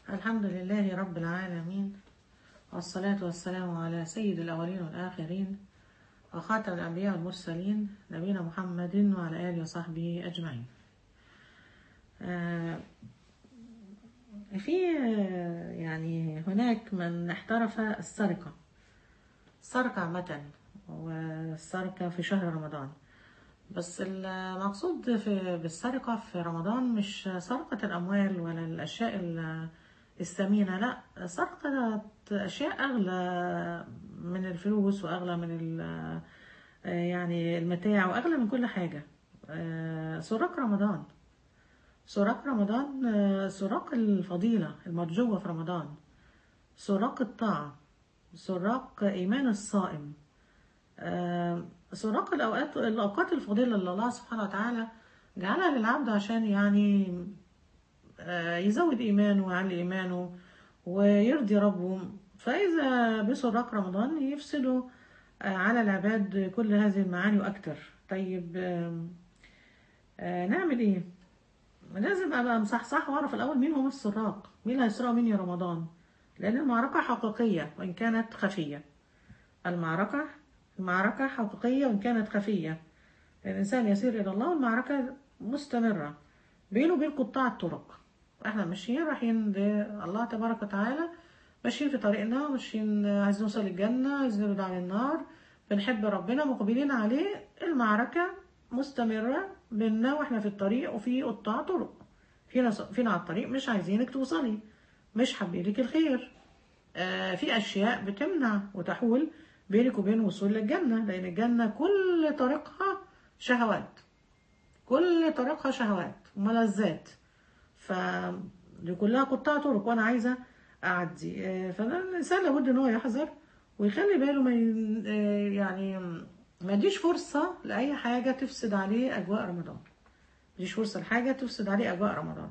الحمد لله رب العالمين والصلاة والسلام على سيد الأولين والآخرين وخاتم الأنبياء والمرسلين نبينا محمد وعلى آله وصحبه أجمعين آه، في آه، يعني هناك من احترف السرقة السرقة عامة والسرقة في شهر رمضان بس المقصود في بالسرقة في رمضان مش سرقة الأموال ولا الأشياء ال- الثمينة لا سرقة أشياء أغلى من الفلوس وأغلى من ال- يعني المتاع وأغلى من كل حاجة آه، سراق رمضان سراق رمضان آه، سراق الفضيلة المرجوة في رمضان سراق الطاعة سراق إيمان الصائم آه، سراق الأوقات الأوقات الفضيلة اللي الله سبحانه وتعالى جعلها للعبد عشان يعني آه، يزود إيمانه ويعلي إيمانه ويرضي ربه فإذا بسراق رمضان يفسدوا آه، على العباد كل هذه المعاني وأكتر طيب آم، آه، نعمل إيه؟ لازم أبقى مصحصح وأعرف الأول مين هم السراق مين اللي هيسرقوا مني رمضان لأن المعركة حقيقية وإن كانت خفية المعركة المعركة حقيقية وإن كانت خفية الإنسان يسير إلى الله والمعركة مستمرة بينه وبين قطاع الطرق احنا ماشيين رايحين لله تبارك وتعالى ماشيين في طريقنا ماشيين عايزين نوصل للجنة عايزين نبعد عن النار بنحب ربنا مقبلين عليه المعركة مستمرة بيننا واحنا في الطريق وفي قطاع طرق في ناس فينا على الطريق مش عايزينك توصلي مش حابين لك الخير آه، في أشياء بتمنع وتحول بينك وبين الوصول للجنة لأن الجنة كل طريقها شهوات كل طريقها شهوات وملذات ف دي كلها قطاع طرق وأنا عايزة أعدي آه، فالإنسان لابد إن هو يحذر ويخلي باله ما ي- آه، يعني ما يديش فرصة لأي حاجة تفسد عليه أجواء رمضان ما يديش فرصة لحاجة تفسد عليه أجواء رمضان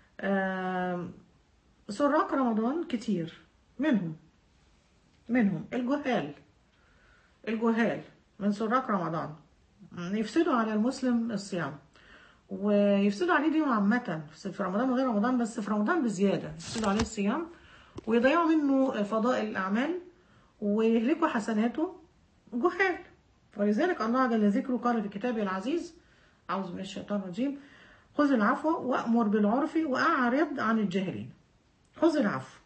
آم، سراق رمضان كتير منهم منهم الجهال الجهال من سراق رمضان يفسدوا على المسلم الصيام ويفسدوا عليه دينه عامة في رمضان وغير رمضان بس في رمضان بزيادة يفسدوا عليه الصيام ويضيعوا منه فضائل الأعمال ويهلكوا حسناته جهال ولذلك الله جل ذكره قال في كتابه العزيز أعوذ من الشيطان الرجيم خذ العفو وأمر بالعرف وأعرض عن الجاهلين خذ العفو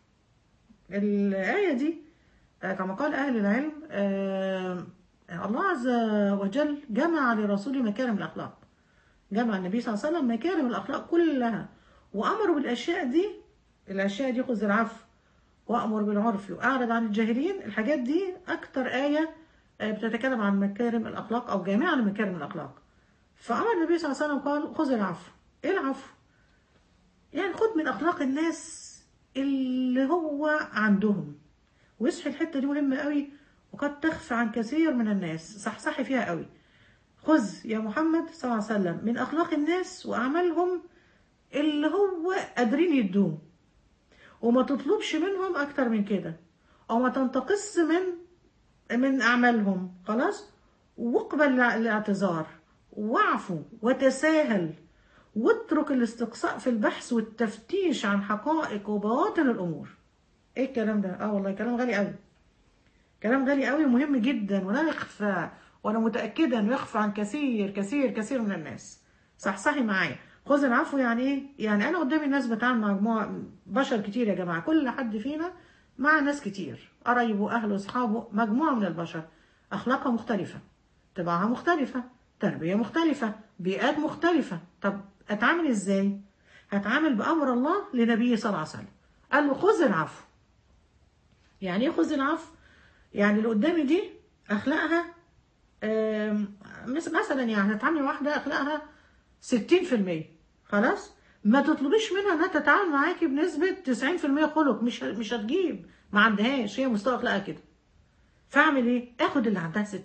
الآية دي آه، كما قال أهل العلم آه، الله عز وجل جمع لرسوله مكارم الأخلاق جمع النبي صلى الله عليه وسلم مكارم الأخلاق كلها وأمره بالأشياء دي الأشياء دي خذ العفو وأمر بالعرف وأعرض عن الجاهلين الحاجات دي أكتر آية آه، بتتكلم عن مكارم الأخلاق أو جامعة لمكارم الأخلاق فأمر النبي صلى الله عليه وسلم قال خذ العفو إيه العفو؟ يعني خد من أخلاق الناس اللي هو عندهم واصحي الحتة دي مهمة قوي وقد تخفى عن كثير من الناس صحصحي فيها قوي خذ يا محمد صلى الله عليه وسلم من أخلاق الناس وأعمالهم اللي هو قادرين يدوه وما تطلبش منهم أكتر من كده أو ما تنتقص من من أعمالهم خلاص واقبل الاعتذار واعفو وتساهل واترك الاستقصاء في البحث والتفتيش عن حقائق وبواطن الأمور ايه الكلام ده اه والله كلام غالي قوي كلام غالي قوي ومهم جدا ولا يخفى وانا متاكده انه يخفى عن كثير كثير كثير من الناس صحصحي معايا خذ العفو يعني ايه يعني انا قدامي الناس بتعامل مع مجموعه بشر كتير يا جماعه كل حد فينا مع ناس كتير قرايبه اهله اصحابه مجموعه من البشر اخلاقها مختلفه طباعها مختلفه تربيه مختلفه بيئات مختلفه طب اتعامل ازاي هتعامل بامر الله لنبيه صلى الله عليه وسلم قال له خذ العفو يعني ايه خذ العفو يعني اللي قدامي دي اخلاقها آم، مس- مثلا يعني هتعاملي واحده اخلاقها 60% خلاص ما تطلبيش منها انها تتعامل معاكي بنسبه 90% خلق مش مش هتجيب ما عندهاش هي مستوى اخلاقها كده فاعمل ايه اخد اللي عندها 60%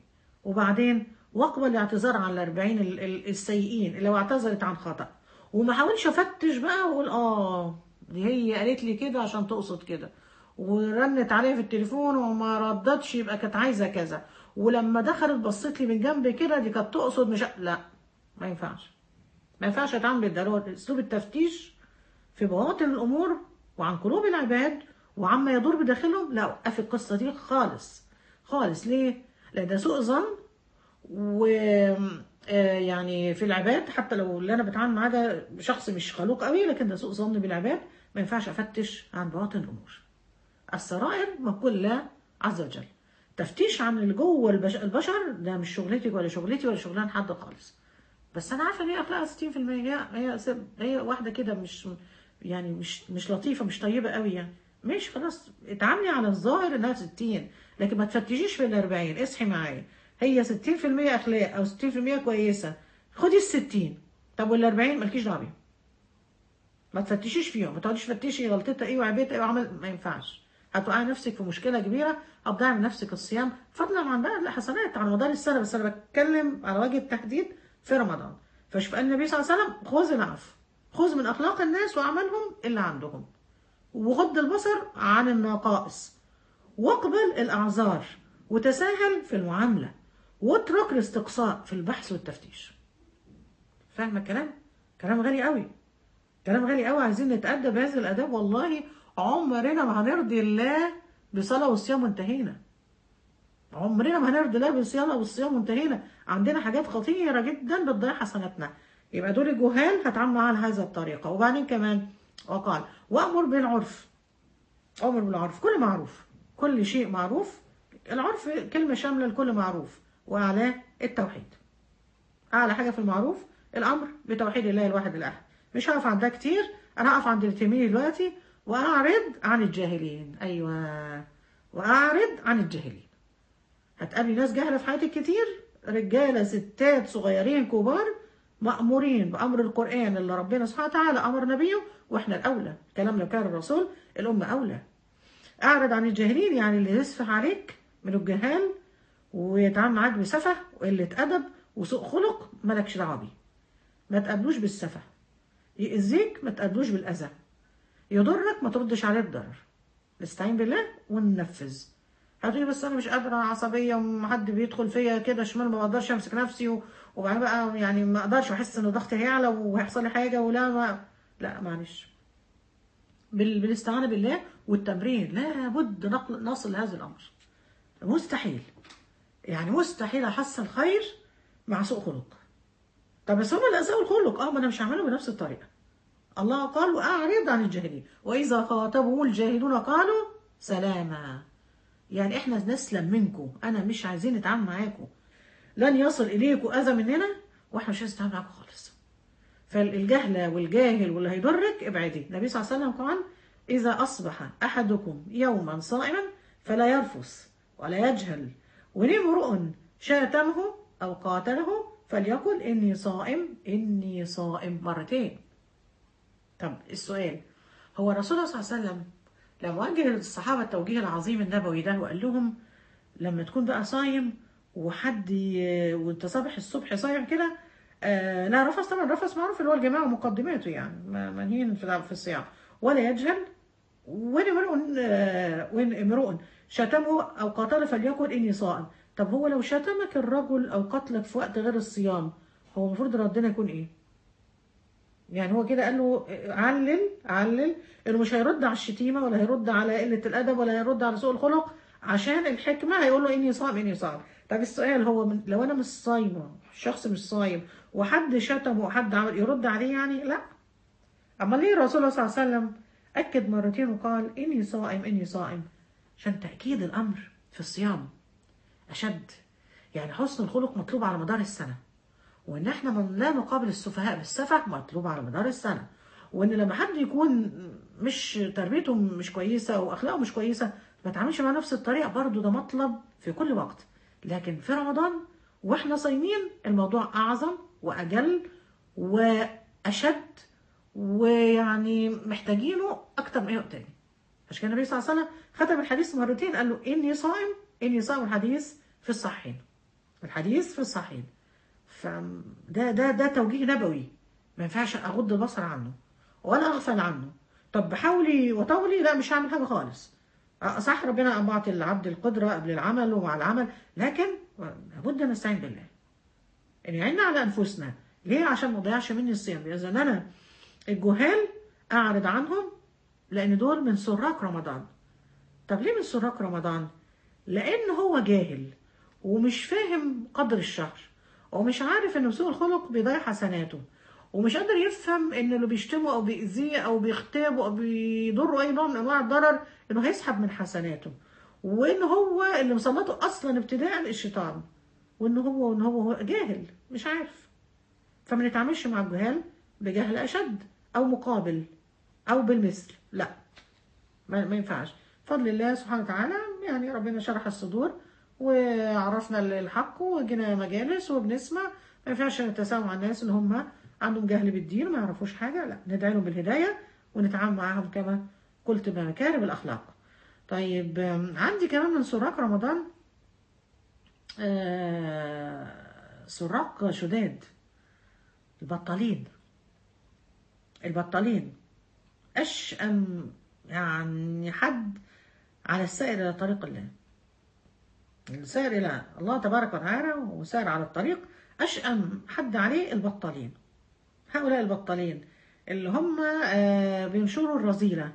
وبعدين واقبل الاعتذار عن ال 40 ال- ال- السيئين اللي لو اعتذرت عن خطأ وما حاولش افتش بقى واقول اه دي هي قالت لي كده عشان تقصد كده ورنت عليا في التليفون وما ردتش يبقى كانت عايزه كذا ولما دخلت بصت لي من جنب كده دي كانت تقصد مش لا ما ينفعش ما ينفعش اتعامل بالضروره اسلوب التفتيش في بواطن الامور وعن قلوب العباد وعما يدور بداخلهم لا وقفي القصه دي خالص خالص ليه؟ لان ده سوء ظن و آه، يعني في العباد حتى لو اللي انا بتعامل معاه ده شخص مش خلوق قوي لكن ده سوء ظن بالعباد ما ينفعش افتش عن باطن الامور السرائر مقول الله عز وجل تفتيش عن اللي جوه البش- البشر ده مش شغلتك ولا شغلتي ولا شغلان حد خالص بس انا عارفه ان هي اخلاقها 60% هي هي س- هي واحده كده مش يعني مش مش لطيفه مش طيبه قوي يعني ماشي خلاص اتعاملي على الظاهر انها 60 لكن ما تفتشيش في ال 40 اصحي معايا هي 60% اخلاق او 60% كويسه خدي ال 60 طب وال 40 مالكيش دعوه بيهم ما تفتشيش فيهم ما تقعديش تفتشي غلطتها ايه وعيبتها ايه وعمل ما ينفعش هتوقعي نفسك في مشكله كبيره هتضيعي من نفسك الصيام فضلا عن بقى الحسنات على مدار السنه بس انا بتكلم على وجه التحديد في رمضان فشوف قال النبي صلى الله عليه وسلم خذ العفو خذ من اخلاق الناس واعمالهم اللي عندهم وغض البصر عن النقائص واقبل الاعذار وتساهل في المعامله واترك الاستقصاء في البحث والتفتيش فاهمه الكلام كلام غالي قوي كلام غالي قوي عايزين نتأدب بهذا الآداب والله عمرنا ما هنرضي الله بصلاة وصيام وانتهينا عمرنا ما هنرضي الله بصلاة والصيام وانتهينا عندنا حاجات خطيرة جدا بتضيع حسناتنا يبقى دول الجهال هتعامل معاها على هذه الطريقة وبعدين كمان وقال وأمر بالعرف أمر بالعرف كل معروف كل شيء معروف العرف كلمة شاملة لكل معروف وأعلاه التوحيد اعلى حاجه في المعروف الامر بتوحيد الله الواحد الاحد مش هقف عند ده كتير انا هقف عند التميمي دلوقتي واعرض عن الجاهلين ايوه واعرض عن الجاهلين هتقابلي ناس جاهله في حياتك كتير رجاله ستات صغيرين كبار مأمورين بأمر القرآن اللي ربنا سبحانه وتعالى أمر نبيه وإحنا الأولى كلام لو كان الرسول الأمة أولى أعرض عن الجاهلين يعني اللي يسفح عليك من الجهال ويتعامل معاك بسفه وقلة أدب وسوء خلق مالكش دعوة بيه ما تقابلوش بالسفه يأذيك ما تقابلوش بالأذى يضرك ما تردش عليه الضرر نستعين بالله وننفذ هتقولي بس انا مش قادره عصبيه وحد بيدخل فيا كده شمال ما بقدرش امسك نفسي و- وبعدين بقى يعني ما اقدرش احس ان ضغطي هيعلى وهيحصل لي حاجه ولا ما لا معلش بال... بالاستعانه بالله والتمرين لابد نقل... نصل لهذا الامر مستحيل يعني مستحيل احصل خير مع سوء خلق طب بس هم اللي اساءوا الخلق اه ما انا مش هعمله بنفس الطريقه الله قال واعرض عن الجاهلين واذا خاطبهم الجاهلون قالوا سلاما يعني احنا نسلم منكم انا مش عايزين نتعامل معاكم لن يصل اليكم اذى مننا واحنا مش عايزين نتعامل معاكم خالص فالجهلة والجاهل واللي هيضرك ابعدي النبي صلى الله عليه وسلم قال إذا أصبح أحدكم يوما صائما فلا يرفث ولا يجهل وإن امرؤ شاتمه أو قاتله فليقل إني صائم إني صائم مرتين طب السؤال هو الرسول صلى الله عليه وسلم لما وجه للصحابة التوجيه العظيم النبوي ده وقال لهم لما تكون بقى صايم وحد ي... وانت صابح الصبح صايم كده آه لا رفث طبعا رفث معروف اللي هو الجماعة ومقدماته يعني ما- منهيين في في الصيام ولا يجهل وإن امرؤ آه، وإن امرؤ شتمه أو قاتله فليقل إني صائم طب هو لو شتمك الرجل أو قتلك في وقت غير الصيام هو المفروض ردنا يكون إيه؟ يعني هو كده قال له علل علل انه مش هيرد على الشتيمه ولا هيرد على قله الادب ولا هيرد على سوء الخلق عشان الحكمه هيقول له اني صائم اني صائم طب السؤال هو من لو انا مش صايمه شخص مش صايم وحد شتمه وحد عمل يرد عليه يعني لا اما ليه الرسول صلى الله عليه وسلم اكد مرتين وقال اني صائم اني صائم عشان تاكيد الامر في الصيام اشد يعني حسن الخلق مطلوب على مدار السنه وان احنا من لا نقابل السفهاء بالسفه مطلوب على مدار السنه وان لما حد يكون مش تربيته مش كويسه واخلاقه مش كويسه ما تعاملش مع نفس الطريقه برضو ده مطلب في كل وقت لكن في رمضان واحنا صايمين الموضوع اعظم واجل واشد ويعني محتاجينه اكتر من اي وقت تاني عشان كده النبي صلى الله عليه وسلم ختم الحديث مرتين قال له اني صائم اني صائم الحديث في الصحيحين الحديث في الصحيحين فده ده ده توجيه نبوي ما ينفعش اغض البصر عنه ولا اغفل عنه طب بحاولي وطولي لا مش هعمل حاجه خالص أه، صح ربنا بعطي العبد القدره قبل العمل ومع العمل لكن لابد نستعين بالله ان يعيننا على انفسنا ليه عشان ما نضيعش مني الصيام اذا انا الجهال اعرض عنهم لان دول من سراق رمضان طب ليه من سراق رمضان لان هو جاهل ومش فاهم قدر الشهر ومش عارف ان سوء الخلق بيضيع حسناته ومش قادر يفهم ان اللي بيشتمه او بيأذيه او بيغتابه او بيضره اي نوع من انواع الضرر انه هيسحب من حسناته وان هو اللي مسلطه اصلا ابتداء الشيطان وان هو وان هو جاهل مش عارف فما نتعاملش مع الجهال بجهل اشد او مقابل او بالمثل لا ما, ما ينفعش بفضل الله سبحانه وتعالى يعني ربنا شرح الصدور وعرفنا الحق وجينا مجالس وبنسمع ما ينفعش نتساوى مع الناس اللي هم عندهم جهل بالدين وما يعرفوش حاجه لا ندعي لهم بالهدايه ونتعامل معاهم كما قلت بمكارم الاخلاق طيب آم، عندي كمان من سراق رمضان آه، سراق شداد البطالين البطالين أشأم يعني حد على السائر إلى طريق الله السائر إلى الله تبارك وتعالى وسائر على الطريق أشأم حد عليه البطالين هؤلاء البطالين اللي هم آه، بينشروا الرذيلة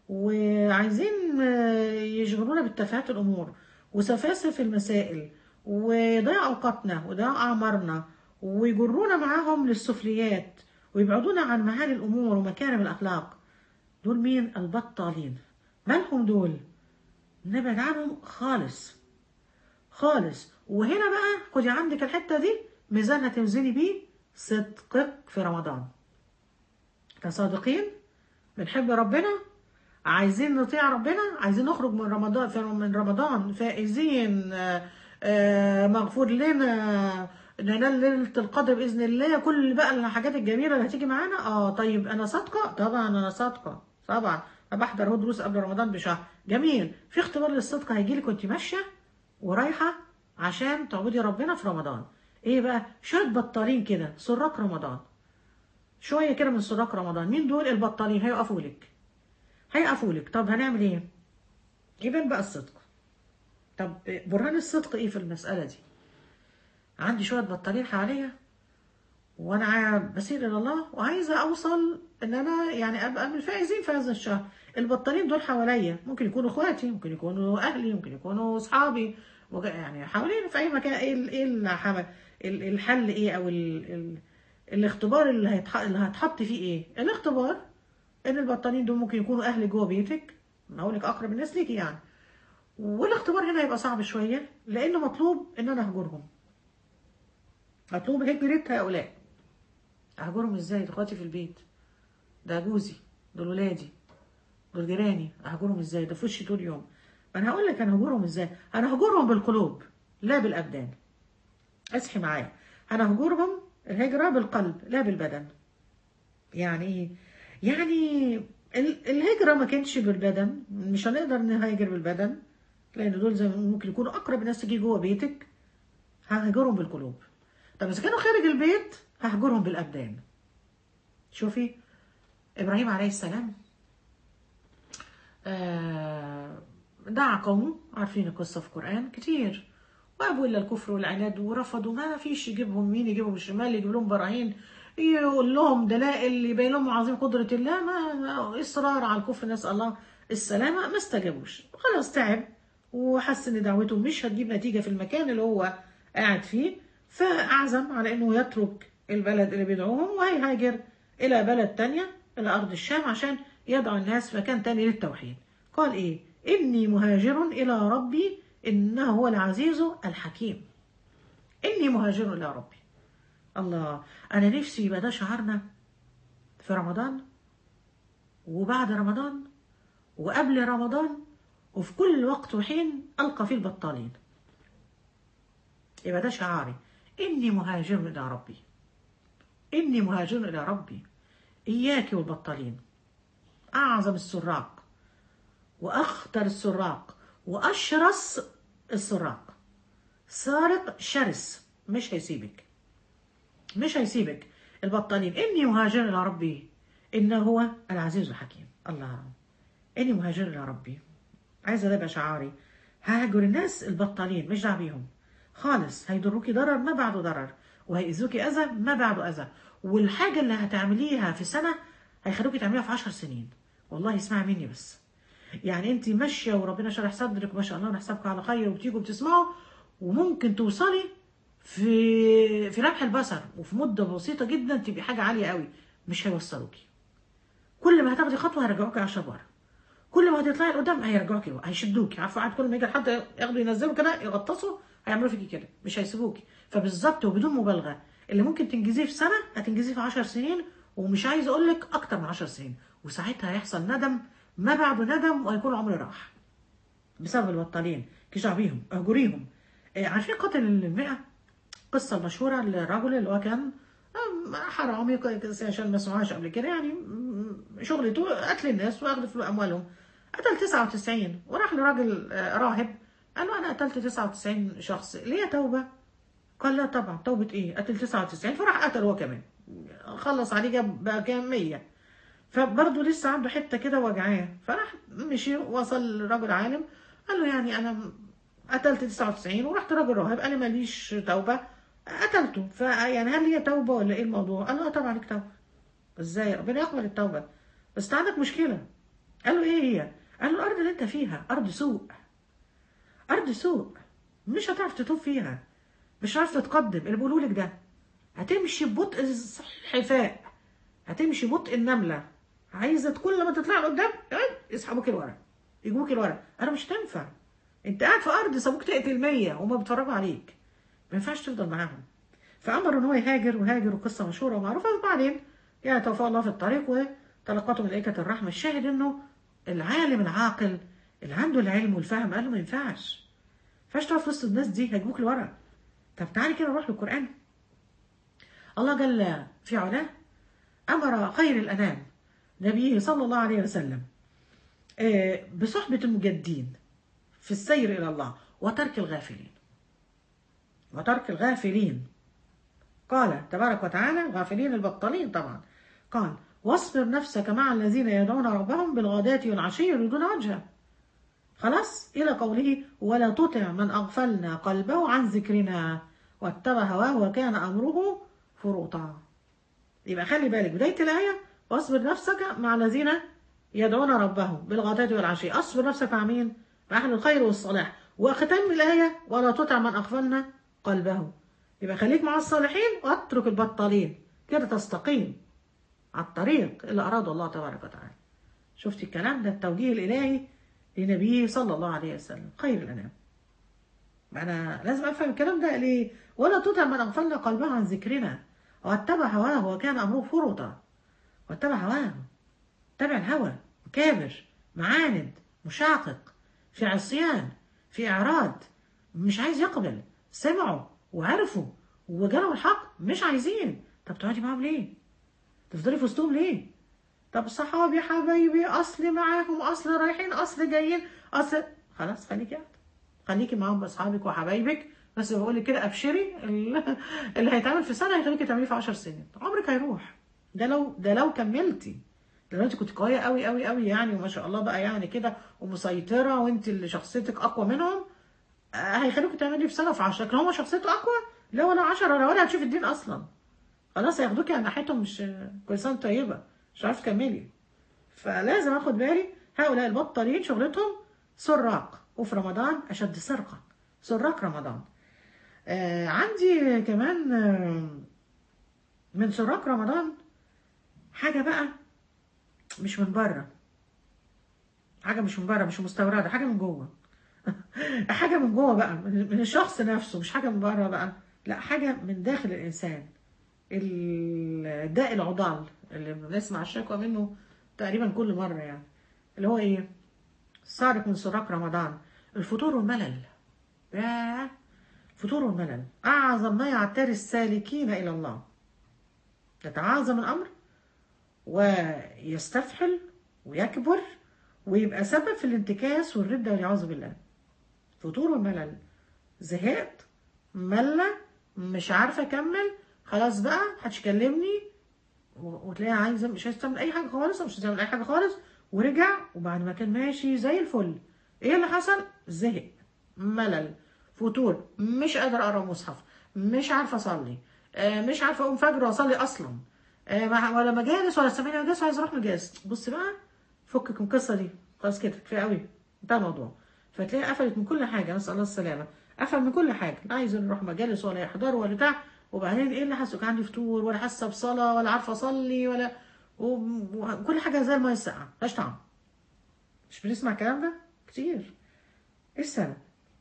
وعايزين آه، يشغلونا بالتفاهات الأمور وسفاسف المسائل ويضيع أوقاتنا ويضيع أعمارنا ويجرونا معاهم للسفليات ويبعدونا عن معالي الأمور ومكارم الأخلاق دول مين البطالين مالهم دول نبعد عنهم خالص خالص وهنا بقى خدي عندك الحتة دي ميزان هتوزني بيه صدقك في رمضان كصادقين بنحب ربنا عايزين نطيع ربنا عايزين نخرج من رمضان في من رمضان فائزين آه، آه، مغفور لنا ننال ليلة القدر بإذن الله كل بقى الحاجات الجميلة اللي هتيجي معانا اه طيب أنا صادقة طبعا أنا صادقة طبعا أنا بحضر هو دروس قبل رمضان بشهر جميل في اختبار للصدق هيجيلك وانت ماشية ورايحة عشان تعبدي ربنا في رمضان ايه بقى شوية بطالين كده سراق رمضان شوية كده من سراق رمضان مين دول البطالين هيقفوا لك هيقفوا لك طب هنعمل ايه يبان بقى الصدق طب برهان الصدق ايه في المسألة دي عندي شوية بطارين حواليا وانا عا- بسير الى الله وعايزة اوصل ان انا يعني ابقى من الفائزين في هذا الشهر البطارين دول حواليا ممكن يكونوا اخواتي ممكن يكونوا اهلي ممكن يكونوا اصحابي وج- يعني حوالينا في اي مكان ايه ال- ايه الحل, الحل ايه او ال... ال... الاختبار اللي هيتح... اللي هتحط فيه ايه الاختبار ان البطانين دول ممكن يكونوا اهل جوه بيتك ما اقول لك اقرب الناس ليكي يعني والاختبار هنا هيبقى صعب شويه لانه مطلوب ان انا اهجرهم مطلوب هجرة هؤلاء اهجرهم ازاي ده اخواتي في البيت ده جوزي دول ولادي دول جيراني اهجرهم ازاي ده في وشي طول اليوم ما انا هقول لك انا هجرهم ازاي انا هجرهم بالقلوب لا بالابدان اصحي معايا انا هجرهم الهجرة بالقلب لا بالبدن يعني ايه يعني ال- الهجرة ما كانتش بالبدن مش هنقدر نهاجر بالبدن لان دول زي ما ممكن يكونوا اقرب ناس تيجي جوه بيتك ههجرهم بالقلوب طب اذا كانوا خارج البيت ههجرهم بالابدان شوفي ابراهيم عليه السلام آه، دعا قومه عارفين القصه في القران كتير وابوا الى الكفر والعناد ورفضوا ما فيش يجيبهم مين يجيبهم الشمال يجيب لهم براهين يقول لهم دلائل يبين لهم عظيم قدره الله ما ما- اصرار على الكفر نسال الله السلامه ما استجابوش خلاص تعب وحس ان دعوته مش هتجيب نتيجه في المكان اللي هو قاعد فيه فاعزم على انه يترك البلد اللي بيدعوهم وهيهاجر الى بلد تانية الى ارض الشام عشان يدعو الناس في مكان تاني للتوحيد قال ايه اني مهاجر الى ربي انه هو العزيز الحكيم اني مهاجر الى ربي الله انا نفسي يبقى ده شعارنا في رمضان وبعد رمضان وقبل رمضان وفي كل وقت وحين القى فيه البطالين يبقى ده شعاري اني مهاجر الى ربي اني مهاجر الى ربي اياك والبطالين اعظم السراق واخطر السراق واشرس السراق سارق شرس مش هيسيبك مش هيسيبك البطالين اني مهاجر الى ربي انه هو العزيز الحكيم الله اني مهاجر الى ربي عايزه ده يبقى شعاري هاجر الناس البطالين مش دعوه بيهم خالص هيضروكي ضرر ما بعده ضرر وهيأذوكي اذى ما بعده اذى والحاجه اللي هتعمليها في سنه هيخلوكي تعمليها في عشر سنين والله اسمعي مني بس يعني انت ماشيه وربنا شرح صدرك ما شاء الله نحسبك على خير وبتيجوا بتسمعوا وممكن توصلي في في لمح البصر وفي مده بسيطه جدا تبقي حاجه عاليه قوي مش هيوصلوكي كل ما هتاخدي خطوه هيرجعوكي 10 بره كل ما هتطلعي لقدام هيرجعوكي بقى هيشدوكي عارفه قاعد كل ما يجي حد ياخدوا ينزلوا كده يغطسوا هيعملوا فيكي كده مش هيسيبوكي فبالظبط وبدون مبالغه اللي ممكن تنجزيه في سنه هتنجزيه في 10 سنين ومش عايز اقول لك اكتر من 10 سنين وساعتها هيحصل ندم ما بعده ندم وهيكون عمري راح بسبب البطالين كيشع بيهم اهجريهم آه، عارفين قاتل المئة القصة المشهورة للرجل اللي هو كان آم، حرامي ك- عشان ما سمعوهاش قبل كده يعني م- شغلته قتل الناس واخذ فلوس اموالهم قتل 99 وراح لراجل آه، راهب قال له انا قتلت 99 شخص ليه توبة؟ قال لا طبعا توبة ايه؟ قتل 99 فراح قتل هو كمان خلص عليه جاب بقى كام 100 فبرضه لسه عنده حته كده وجعاه فراح مشي وصل لراجل عالم قال له يعني انا قتلت 99 ورحت راجل راهب قال لي ماليش توبه قتلته فيعني هل هي توبه ولا ايه الموضوع؟ قال له اه طبعا ليك توبه ازاي ربنا يقبل التوبه بس انت عندك مشكله قال له ايه هي؟ قال له الارض اللي انت فيها ارض سوء ارض سوء مش هتعرف تتوب فيها مش هتعرف تتقدم اللي بيقولوا لك ده هتمشي ببطء الحفاء هتمشي بطء النمله عايزه كل ما تطلع لقدام إيه؟ يسحبوك لورا يجيبوك لورا انا مش هتنفع انت قاعد في ارض سابوك تقتل 100 وهم بيتفرجوا عليك ما ينفعش تفضل معاهم فامر ان هو يهاجر وهاجر وقصه مشهوره ومعروفه وبعدين يعني توفاه الله في الطريق وتلقته ملائكه الرحمه الشاهد انه العالم العاقل اللي عنده العلم والفهم قال له ما ينفعش ما ينفعش تقف وسط الناس دي هيجيبوك لورا طب تعالي كده نروح للقران الله جل في علاه امر خير الانام نبيه صلى الله عليه وسلم آه، بصحبة المجدين في السير إلى الله وترك الغافلين وترك الغافلين قال تبارك وتعالى غافلين البطالين طبعا قال واصبر نفسك مع الذين يدعون ربهم بالغداة والعشي يريدون وجهه خلاص إلى قوله ولا تطع من أغفلنا قلبه عن ذكرنا واتبع هواه وكان أمره فرطا يبقى خلي بالك بداية الآية واصبر نفسك مع الذين يدعون ربهم بالغداة والعشي اصبر نفسك مع مين؟ مع أهل الخير والصلاح وختام الآية ولا تطع من أغفلنا قلبه يبقى خليك مع الصالحين واترك البطالين كده تستقيم على الطريق اللي أراده الله تبارك وتعالى شفتي الكلام ده التوجيه الإلهي لنبيه صلى الله عليه وسلم خير الأنام ما أنا لازم أفهم الكلام ده ليه ولا تطع من أغفلنا قلبه عن ذكرنا واتبع هواه وكان أمره فرطا واتبع هواه تبع الهوى كابر معاند مشاقق في عصيان في إعراض مش عايز يقبل سمعوا وعرفوا وجالهم الحق مش عايزين طب تقعدي معاهم ليه؟ تفضلي في وسطهم ليه؟ طب صحابي حبايبي اصل معاهم اصل رايحين اصل جايين اصل خلاص خليكي قاعده خليكي معاهم باصحابك وحبايبك بس بقول لك كده ابشري اللي هيتعمل في سنه هيخليكي تعمليه في 10 سنين عمرك هيروح ده لو ده لو كملتي لو انت كنت قويه قوي قوي قوي يعني وما شاء الله بقى يعني كده ومسيطره وانت اللي شخصيتك اقوى منهم آه، هيخليكوا تعملي في سنه في 10 لكن هم شخصيته اقوى لا ولا 10 ولا ولا هتشوف الدين اصلا خلاص هياخدوكي على ناحيتهم مش كل سنه وانت طيبه مش عارف تكملي فلازم اخد بالي هؤلاء البطارين شغلتهم سراق وفي رمضان اشد سرقه سراق رمضان آه عندي كمان آه من سراق رمضان حاجه بقى مش من بره حاجه مش من بره مش مستورده حاجه من جوه حاجه من جوه بقى من من الشخص نفسه مش حاجه من بره بقى لا حاجه من داخل الانسان الداء العضال اللي بنسمع الشكوى منه تقريبا كل مرة يعني اللي هو ايه سارق من سراق رمضان الفطور والملل ياه الفطور والملل أعظم ما يعتري السالكين إلى الله يتعاظم الأمر ويستفحل ويكبر ويبقى سبب في الانتكاس والردة والعياذ بالله فطور والملل زهقت ملة مش عارفة أكمل خلاص بقى محدش يكلمني و- وتلاقيها عايزه مش عايزه تعمل اي حاجه خالص مش عايزه تعمل اي حاجه خالص ورجع وبعد ما كان ماشي زي الفل ايه اللي حصل زهق ملل فتور مش قادر اقرا مصحف مش عارفه اصلي آه، مش عارفه اقوم فجر واصلي اصلا آه، ما- ولا مجالس ولا سامعني مجالس وعايز اروح مجالس بص بقى فكك من القصه دي خلاص كده كفايه قوي انتهى الموضوع فتلاقي قفلت من كل حاجه نسال الله السلامه قفل من كل حاجه لا عايز يروح مجالس ولا يحضر ولا بتاع وبعدين ايه اللي حاسه كان عندي فطور ولا حاسه بصلاه ولا عارفه اصلي ولا و- وكل حاجه زي الميه الساقعه ملهاش طعم مش بنسمع الكلام ده كتير ايه السبب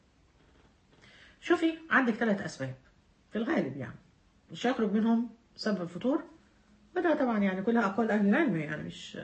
شوفي عندك ثلاث اسباب في الغالب يعني مش هيخرج منهم سبب الفطور وده طبعا يعني كلها اقوال اهل العلم يعني مش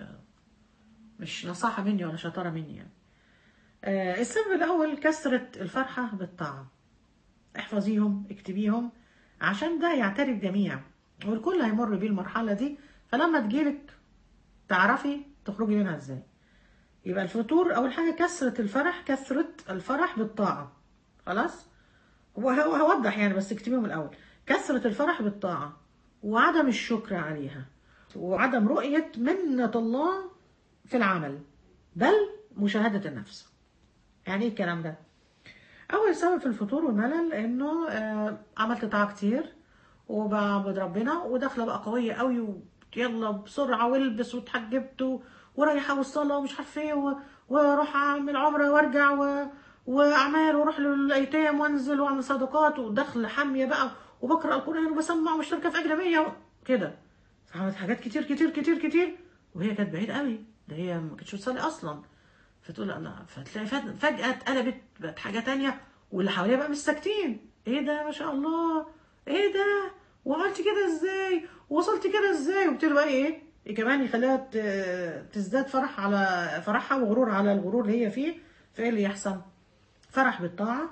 مش نصاحه مني ولا شطاره مني يعني آه، السبب الاول كثره الفرحه بالطاعه احفظيهم اكتبيهم عشان ده يعتري الجميع والكل هيمر بيه المرحله دي فلما تجيلك تعرفي تخرجي منها ازاي يبقى الفطور اول حاجه كثره الفرح كثره الفرح بالطاعه خلاص هو هو- هوضح يعني بس اكتبيهم الاول كثره الفرح بالطاعه وعدم الشكر عليها وعدم رؤيه منه الله في العمل بل مشاهده النفس يعني ايه الكلام ده اول سبب في الفطور والملل انه آه عملت طاعه كتير وبعبد ربنا وداخله بقى قويه قوي ويلا بسرعه والبس واتحجبت و- ورايحه والصلاه ومش عارفه ايه و- واروح اعمل عمره وارجع و... واعمال واروح للايتام وانزل واعمل صدقات ودخل حاميه بقى وبقرا القران وبسمع ومشتركه في اجنبيه كده عملت حاجات كتير كتير كتير كتير وهي كانت بعيد قوي ده هي ما كانتش بتصلي اصلا فتقول لا فتلاقي فج- فجأة اتقلبت بقت حاجة تانية واللي حواليها بقى مش ساكتين ايه ده ما شاء الله ايه ده وعملت كده ازاي ووصلت كده ازاي وبتقول بقى ايه إيه كمان يخليها ت- تزداد فرح على فرحها وغرور على الغرور اللي هي فيه فايه اللي يحصل فرح بالطاعة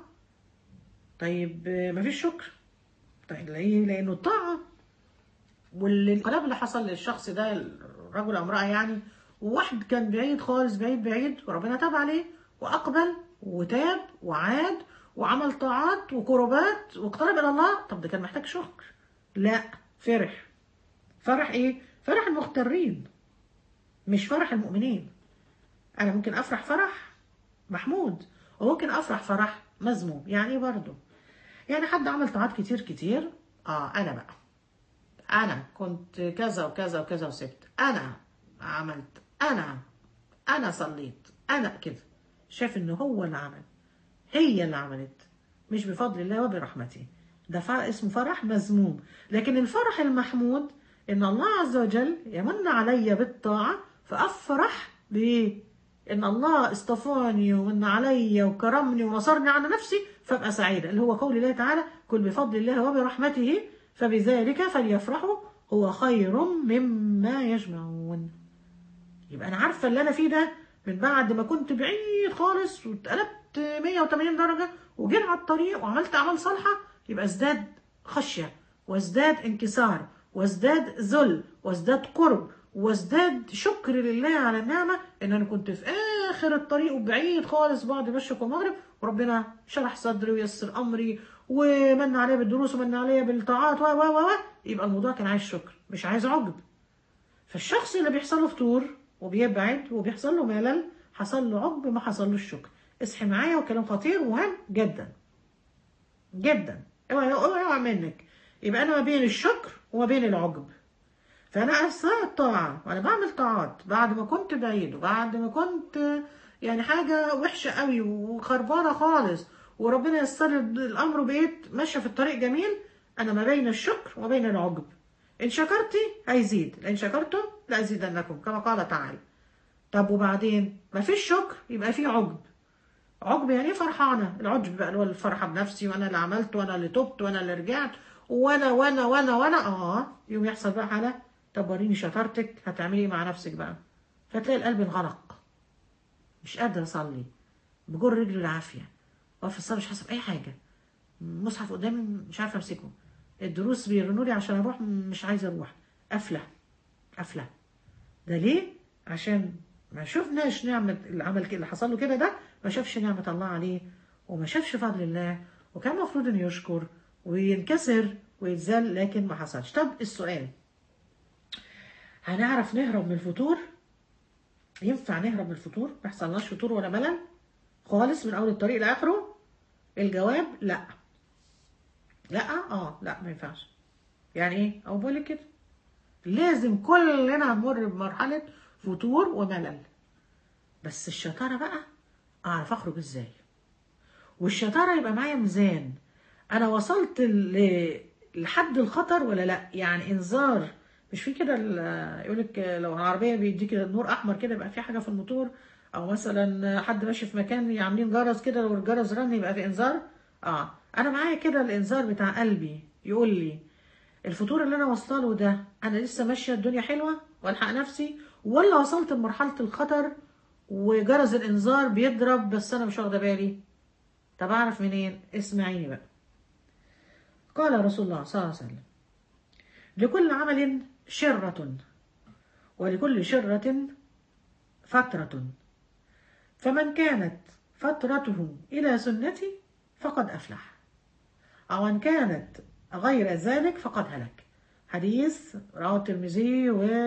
طيب آه، مفيش شكر طيب ليه لانه الطاعة والانقلاب اللي حصل للشخص ده الرجل او امرأة يعني وواحد كان بعيد خالص بعيد بعيد وربنا تاب عليه وأقبل وتاب وعاد وعمل طاعات وقربات واقترب إلى الله طب ده كان محتاج شكر لا فرح فرح إيه؟ فرح المغترين مش فرح المؤمنين أنا ممكن أفرح فرح محمود وممكن أفرح فرح مذموم يعني إيه برضه يعني حد عمل طاعات كتير كتير اه انا بقى انا كنت كذا وكذا وكذا وسبت انا عملت انا انا صليت انا كده شايف ان هو اللي عمل هي اللي عملت مش بفضل الله وبرحمته ده فرح اسمه فرح مذموم لكن الفرح المحمود ان الله عز وجل يمن علي بالطاعه فافرح بايه ان الله اصطفاني ومن علي وكرمني ونصرني على نفسي فابقى سعيدا اللي هو قول الله تعالى كل بفضل الله وبرحمته فبذلك فليفرحوا هو خير مما يجمعون يبقى انا عارفه اللي انا فيه ده من بعد ما كنت بعيد خالص واتقلبت 180 درجه وجيت على الطريق وعملت اعمال صالحه يبقى ازداد خشيه وازداد انكسار وازداد ذل وازداد قرب وازداد شكر لله على النعمه ان انا كنت في اخر الطريق وبعيد خالص بعد المشرق والمغرب وربنا شرح صدري ويسر امري ومن عليا بالدروس ومن عليا بالطاعات و و و يبقى الموضوع كان عايز شكر مش عايز عجب فالشخص اللي بيحصل له فطور وبيبعد وبيحصل له ملل حصل له عقب ما حصل له الشكر اصحي معايا وكلام خطير مهم جدا جدا اوعى اوعى اوعى منك يبقى انا ما بين الشكر وما بين العجب فانا اثناء الطاعه وانا بعمل طاعات بعد ما كنت بعيد وبعد ما كنت يعني حاجه وحشه قوي وخربانه خالص وربنا يسر الامر وبقيت ماشيه في الطريق جميل انا ما بين الشكر وما بين العجب ان شكرتي هيزيد لان شكرتم لازيدنكم كما قال تعالى طب وبعدين ما فيش شكر يبقى في عجب عجب يعني ايه فرحانه العجب بقى اللي هو الفرحه بنفسي وانا اللي عملت وانا اللي تبت وانا اللي رجعت وانا وانا وانا وانا اه يوم يحصل بقى حاله طب وريني شطارتك هتعملي ايه مع نفسك بقى فتلاقي القلب انغلق مش قادر اصلي بجر رجلي العافيه واقف في الصلاه مش حاسه باي حاجه المصحف قدامي مش عارفه امسكه الدروس بيرنوا لي عشان اروح مش عايزه اروح قافله قافله ده ليه عشان ما شفناش نعمة العمل اللي حصل له كده ده ما شافش نعمة الله عليه وما شافش فضل الله وكان المفروض انه يشكر وينكسر ويتذل لكن ما حصلش طب السؤال هنعرف نهرب من الفطور ينفع نهرب من الفطور ما يحصلناش فطور ولا ملل خالص من اول الطريق لاخره الجواب لا لا اه لا ما ينفعش يعني ايه او بقول لك كده لازم كلنا هنمر بمرحله فتور وملل بس الشطاره بقى اعرف اخرج ازاي والشطاره يبقى معايا ميزان انا وصلت ل- لحد الخطر ولا لا يعني انذار مش في كده يقول لك لو العربيه بيديك نور احمر كده يبقى في حاجه في الموتور او مثلا حد ماشي في مكان عاملين جرس كده لو الجرس رن يبقى في انذار اه انا معايا كده الانذار بتاع قلبي يقول لي الفطور اللي انا واصله له ده انا لسه ماشيه الدنيا حلوه والحق نفسي ولا وصلت لمرحله الخطر وجرس الانذار بيضرب بس انا مش واخده بالي طب اعرف منين اسمعيني بقى قال رسول الله صلى الله عليه وسلم لكل عمل شرة ولكل شرة فترة فمن كانت فترته إلى سنتي فقد أفلح أو إن كانت غير ذلك فقد هلك حديث رواه الترمذي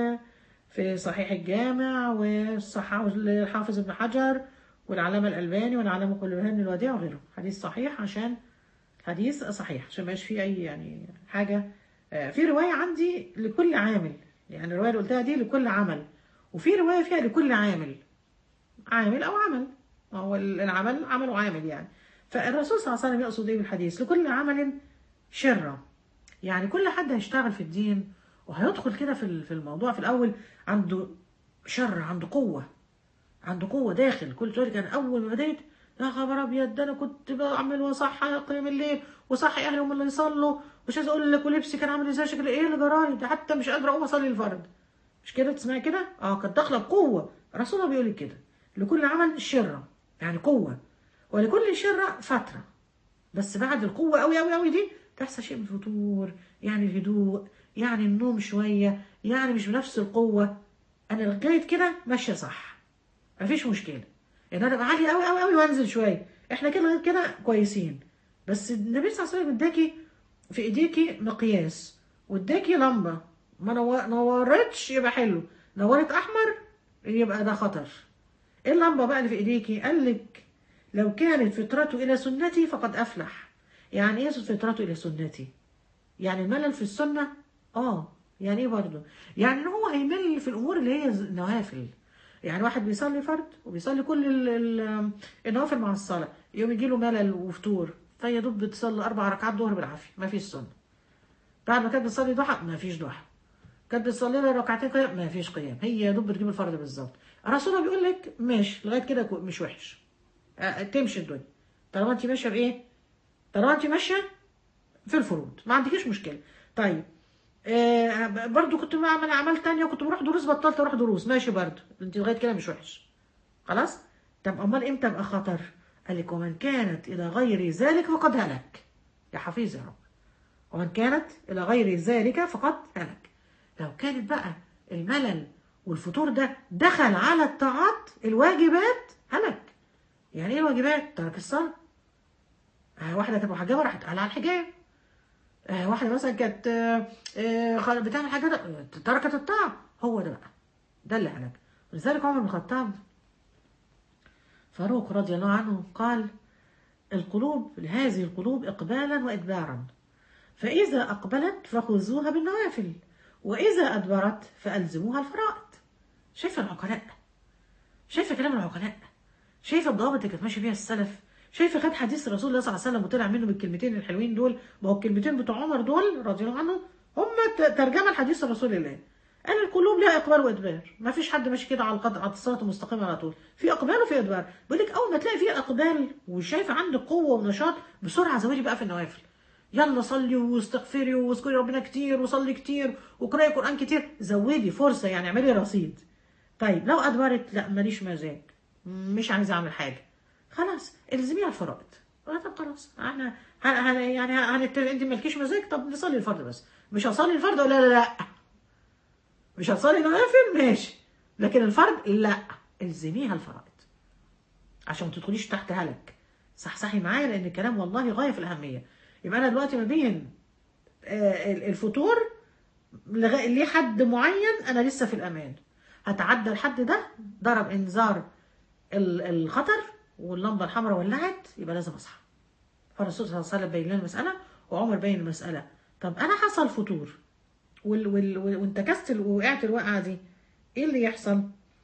وفي صحيح الجامع والصححه الحافظ ابن حجر والعلامة الألباني والعلامة كل بهن الوديع وغيره حديث صحيح عشان حديث صحيح عشان ما يبقاش فيه أي يعني حاجة آه، في رواية عندي لكل عامل يعني الرواية اللي قلتها دي لكل عمل وفي رواية فيها لكل عامل عامل أو عمل ما هو العمل عمل وعامل يعني فالرسول صلى الله عليه وسلم يقصد ايه بالحديث لكل عمل شرة يعني كل حد هيشتغل في الدين وهيدخل كده في في الموضوع في الأول عنده شر عنده قوة عنده قوة داخل كل شوية كان أول ما بديت يا خبر أبيض ده أنا كنت بعمل وصحى قيام الليل وصحي أهلي هم اللي يصلوا مش عايز أقول لك ولبسي كان عامل إزاي شكل إيه اللي جرالي ده حتى مش قادرة أقوم أصلي الفرد مش كده تسمعي كده؟ أه كانت داخلة بقوة الرسول الله بيقول لك كده لكل عمل شرة يعني قوة ولكل شرة فترة بس بعد القوة أوي أوي أوي دي تحصل شيء من الفتور يعني الهدوء يعني النوم شوية يعني مش بنفس القوة أنا لغاية كده ماشية صح مفيش مشكلة ان انا ابقى عالي قوي قوي قوي وانزل شويه احنا كده غير كده كويسين بس النبي صلى الله عليه وسلم اداكي في ايديكي مقياس واداكي لمبه ما نو- نورتش يبقى حلو نورت احمر يبقى ده خطر ايه اللمبه بقى اللي في ايديكي قال لك لو كانت فطرته الى سنتي فقد افلح يعني ايه فطرته الى سنتي يعني الملل في السنه اه يعني ايه برضه يعني ان هو هيمل في الامور اللي هي ز- نوافل يعني واحد بيصلي فرد وبيصلي كل ال- ال- النوافل مع الصلاه يوم يجي له ملل وفتور فيا دوب بتصلي اربع ركعات ظهر بالعافيه ما فيش سنه بعد ما كانت بتصلي ضحى ما فيش ضحى كانت بتصلي لها ركعتين قيام ما فيش قيام هي يا دوب بتجيب الفرد بالظبط الرسول الله بيقول لك ماشي لغايه كده كو- مش وحش آه، تمشي الدنيا طالما انت ماشيه بايه طالما انت ماشيه في الفروض ما عندكيش مشكله طيب آه برضو كنت بعمل اعمال تانية كنت بروح دروس بطلت اروح دروس ماشي برضو انت لغايه كده مش وحش خلاص طب امال امتى ابقى خطر قال لك ومن كانت الى غير ذلك فقد هلك يا حفيظ يا رب ومن كانت الى غير ذلك فقد هلك لو كانت بقى الملل والفتور ده دخل على الطاعات الواجبات هلك يعني ايه الواجبات ترك الصلاه آه واحده كانت محجبه راحت قال على الحجاب آه واحده مثلا كانت آه آه خ- بتعمل حاجه ده آه، تركت الطاعه هو ده بقى ده اللي هلك ولذلك عمر بن الخطاب فاروق رضي الله عنه قال القلوب لهذه القلوب إقبالا وإدبارا فإذا أقبلت فخذوها بالنوافل وإذا أدبرت فألزموها الفرائض شايفة العقلاء شايفة كلام العقلاء شايفة الضوابط اللي كانت ماشي فيها السلف شايفة خد حديث رسول الله صلى الله عليه وسلم وطلع منه بالكلمتين الحلوين دول ما هو الكلمتين بتوع عمر دول رضي الله عنه هم ت- ترجمة لحديث رسول الله قال القلوب لها اقبال وادبار ما فيش حد ماشي كده على القد... على الصراط المستقيم على طول في اقبال وفي ادبار بيقول لك اول ما تلاقي في اقبال وشايفه عندك قوه ونشاط بسرعه زودي بقى في النوافل يلا صلي واستغفري واذكري ربنا كتير وصلي كتير واقراي قران كتير زودي فرصه يعني اعملي رصيد طيب لو ادبرت لا ماليش مزاج مش عايزه اعمل حاجه خلاص الزميها الفرائض آه طب خلاص احنا ه- ه- يعني هنتفق انت مالكيش مزاج طب نصلي الفرد بس مش هصلي الفرد ولا لا لا مش هتصلي نوافل ماشي لكن الفرد لا الزميها الفرائض عشان ما تدخليش تحت هلك صحصحي معايا لان الكلام والله غايه في الاهميه يبقى انا دلوقتي ما بين آه، ال- الفطور لغا- ليه حد معين انا لسه في الامان هتعدى الحد ده ضرب انذار ال- الخطر واللمبه الحمراء ولعت يبقى لازم اصحى فالرسول صلى الله عليه وسلم بين لنا المساله وعمر بين المساله طب انا حصل فطور وال وال وال- وانتكست ال- ووقعت الوقعه دي ايه اللي يحصل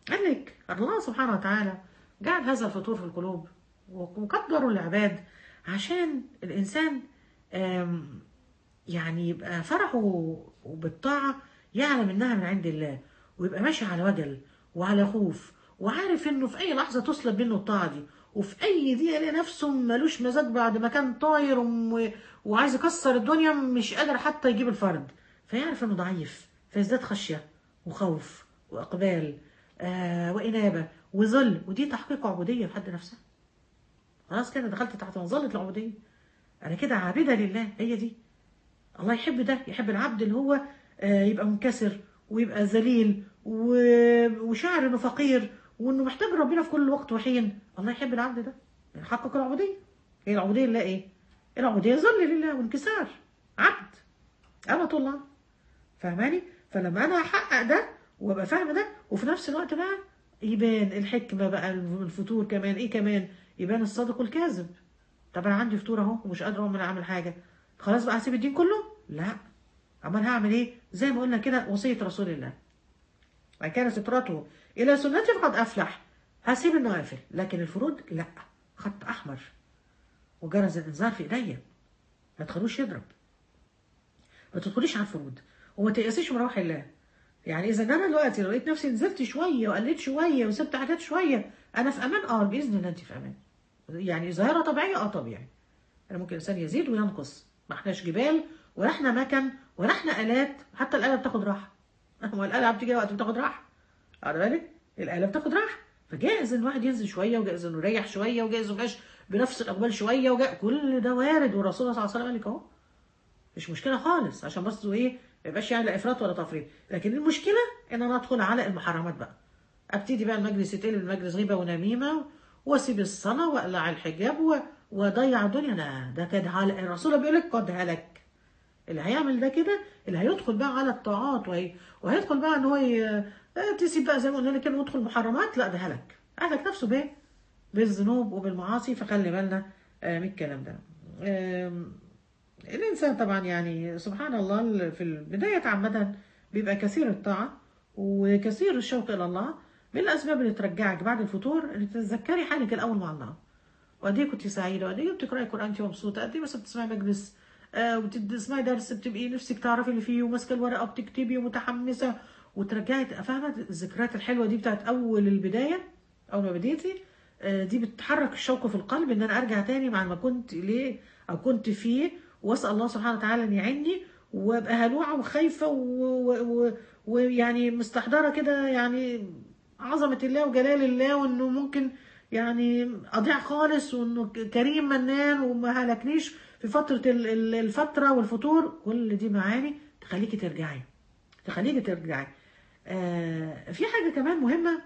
قال لك الله سبحانه وتعالى جعل هذا الفطور في القلوب وقدروا العباد عشان الإنسان آم، يعني يبقى فرحه بالطاعة يعلم إنها من عند الله ويبقى ماشي على وجل وعلى خوف وعارف إنه في أي لحظة تسلب منه الطاعة دي وفي أي دقيقة يلاقي نفسه ملوش مزاج بعد ما كان طاير وم- وعايز يكسر الدنيا مش قادر حتى يجيب الفرد فيعرف إنه ضعيف فيزداد خشية وخوف وإقبال آه وإنابة وذل ودي تحقيق عبودية في حد نفسها خلاص كده دخلت تحت مظلة العبودية أنا كده عابدة لله هي دي الله يحب ده يحب العبد اللي هو آه، يبقى منكسر ويبقى ذليل و- وشاعر انه فقير وانه محتاج ربنا في كل وقت وحين الله يحب العبد ده يحقق العبوديه هي العبوديه لله ايه؟ العبوديه ذل لله وانكسار عبد أمة الله فاهماني؟ فلما انا احقق ده وابقى فاهمه ده وفي نفس الوقت بقى يبان الحكمه بقى الفتور كمان ايه كمان؟ يبان الصادق والكاذب طب انا عندي فطور اهو ومش قادره اقوم اعمل حاجه خلاص بقى هسيب الدين كله؟ لا امال هعمل ايه؟ زي ما قلنا كده وصيه رسول الله من كان سترته الى سنتي فقد افلح هسيب النوافل لكن الفروض لا خط احمر وجرس الانذار في ايديا ما تخلوش يضرب ما تدخليش على الفروض وما تيأسيش من روح الله يعني اذا انا دلوقتي لو لقيت نفسي نزلت شويه وقلت شويه وسبت حاجات شويه انا في امان اه باذن الله انت في امان يعني ظاهره طبيعيه اه طبيعي انا ممكن الانسان يزيد وينقص ما احناش جبال ولا احنا مكن ولا احنا الات حتى الاله بتاخد راحه هو الاله بتيجي وقت بتاخد راحه على بالك الاله بتاخد راحه فجائز ان الواحد ينزل شويه وجائز انه يريح شويه وجائز انه يبقاش بنفس الاقبال شويه وجائز كل ده وارد والرسول صلى الله عليه وسلم قال لك اهو مش مشكله خالص عشان بس ايه ما يبقاش يعني لا افراط ولا تفريط لكن المشكله ان انا ادخل على المحرمات بقى ابتدي بقى المجلس يتقلب المجلس غيبه ونميمه واسيب الصلاه واقلع الحجاب و... واضيع الدنيا لا ده كده هل... الرسول بيقول لك قد هلك اللي هيعمل ده كده اللي هيدخل بقى على الطاعات وهي... وهيدخل بقى ان هو ي... تسيب بقى زي ما قلنا لك كده ويدخل محرمات لا ده هلك هلك نفسه بايه؟ بالذنوب وبالمعاصي فخلي بالنا آه، من الكلام ده آم، الإنسان طبعا يعني سبحان الله في البداية عامة بيبقى كثير الطاعة وكثير الشوق إلى الله من الأسباب اللي ترجعك بعد الفطور إن تتذكري حالك الأول مع الله وقد إيه كنت سعيدة وقد إيه بتقرأي قرآن أنت مبسوطة قد إيه مثلا بتسمعي مجلس آه وتسمعي درس بتبقي نفسك تعرفي اللي فيه وماسكة الورقة وبتكتبي ومتحمسة وترجعي تبقى فاهمة الذكريات الحلوة دي بتاعت أول البداية أول ما بديتي آه، دي بتحرك الشوق في القلب ان انا ارجع تاني مع ما كنت ليه او كنت فيه واسال الله سبحانه وتعالى ان يعيني وابقى هلوعه وخايفه و- و- و- ويعني مستحضره كده يعني عظمه الله وجلال الله وانه ممكن يعني اضيع خالص وانه ك- كريم منان وما هلكنيش في فتره ال- ال- الفتره والفطور كل دي معاني تخليكي ترجعي تخليكي ترجعي آه في حاجه كمان مهمه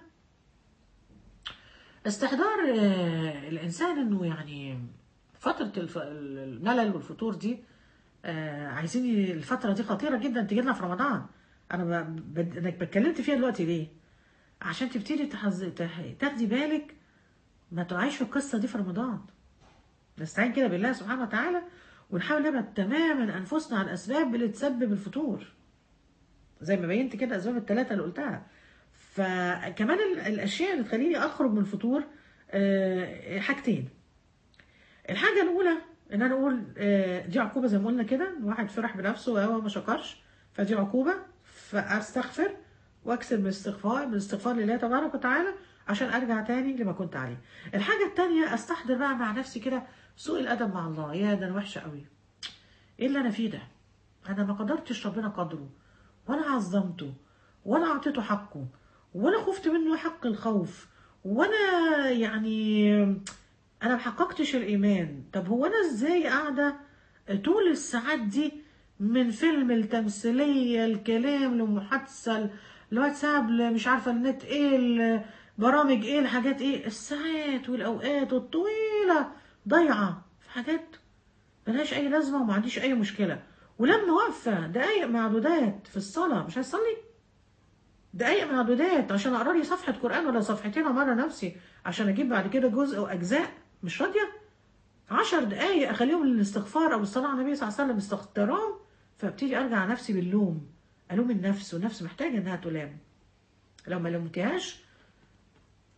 استحضار آه، الإنسان إنه يعني فترة الف- الملل والفتور دي آه، عايزين ي- الفترة دي خطيرة جدا تجي لنا في رمضان أنا ب- ب- أنا اتكلمت فيها دلوقتي ليه؟ عشان تبتدي تحز... تح... تاخدي بالك ما تقعيش في القصة دي في رمضان نستعين كده بالله سبحانه وتعالى ونحاول نبعد تماما أنفسنا عن الأسباب اللي تسبب الفتور زي ما بينت كده الأسباب الثلاثة اللي قلتها فكمان ال- الاشياء اللي تخليني اخرج من الفطور آه، حاجتين الحاجه الاولى ان انا اقول آه، دي عقوبه زي ما قلنا كده الواحد فرح بنفسه وهو ما شكرش فدي عقوبه فاستغفر واكسب من الاستغفار من الاستغفار لله تبارك وتعالى عشان ارجع تاني لما كنت عليه الحاجه التانية استحضر بقى مع نفسي كده سوء الادب مع الله يا ده انا وحشه قوي ايه اللي انا فيه ده انا ما قدرتش ربنا قدره ولا عظمته ولا اعطيته حقه ولا خفت منه حق الخوف ولا يعني انا ما حققتش الايمان طب هو انا ازاي قاعده طول الساعات دي من فيلم التمثيليه الكلام لمحادثه الواتساب مش عارفه النت ايه البرامج ايه الحاجات ايه الساعات والاوقات الطويله ضايعه في حاجات ملهاش اي لازمه وما عنديش اي مشكله ولما واقفه دقايق معدودات في الصلاه مش هصلي دقايق معدودات عشان اقرا لي صفحه قران ولا صفحتين امرن نفسي عشان اجيب بعد كده جزء واجزاء مش راضيه عشر دقايق اخليهم للاستغفار او الصلاه على النبي صلى الله عليه وسلم استغفرهم فابتدي ارجع نفسي باللوم الوم النفس والنفس محتاجه انها تلام لو ما لمتهاش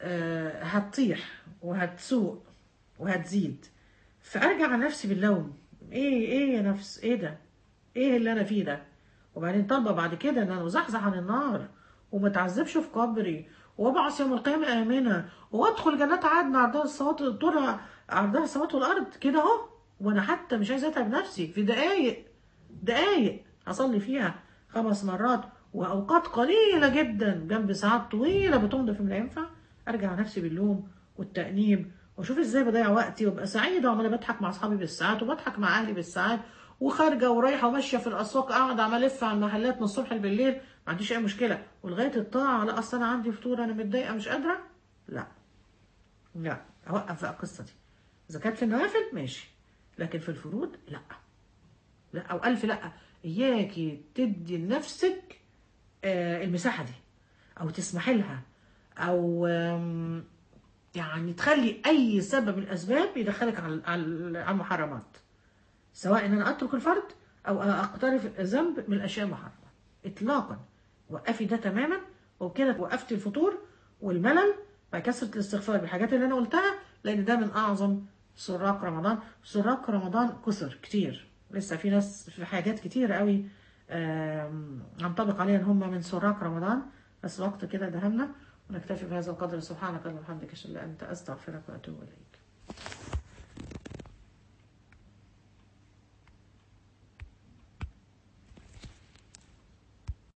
آه، هتطيح وهتسوق وهتزيد فارجع على نفسي باللوم ايه ايه يا نفس ايه ده ايه اللي انا فيه ده وبعدين طالبه بعد كده ان انا ازحزح عن النار وما اتعذبش في قبري وابعث يوم القيامه امنه وادخل جنات عدن عرضها السماوات طولها عرضها السماوات والارض كده اهو وانا حتى مش عايزه اتعب نفسي في دقايق دقايق اصلي فيها خمس مرات واوقات قليله جدا جنب ساعات طويله بتمضي في من ينفع ارجع على نفسي باللوم والتانيب واشوف ازاي بضيع وقتي وابقى سعيده وعماله بضحك مع اصحابي بالساعات وبضحك مع اهلي بالساعات وخارجه ورايحه وماشيه في الاسواق قاعده عماله الف على المحلات من الصبح بالليل ما عنديش اي مشكله ولغايه الطاعه لا اصل انا عندي فطور انا متضايقه مش قادره لا لا اوقف بقى القصه دي اذا كانت في النوافل ماشي لكن في الفروض لا لا او الف لا اياكي تدي لنفسك آه، المساحه دي او تسمحي لها او آم، يعني تخلي اي سبب من الاسباب يدخلك على على على المحرمات سواء ان انا اترك الفرد او اقترف ذنب من الاشياء المحرمه اطلاقا وقفي ده تماما وبكده وقفت الفطور والملل مع كثره الاستغفار بالحاجات اللي انا قلتها لان ده من اعظم سراق رمضان سراق رمضان كثر كتير لسه في ناس في حاجات كتير قوي آم، هنطبق عليها ان هم من سراق رمضان بس وقت كده دهمنا ونكتفي بهذا القدر سبحانك اللهم وبحمدك اشهد ان لا اله الا انت استغفرك واتوب اليك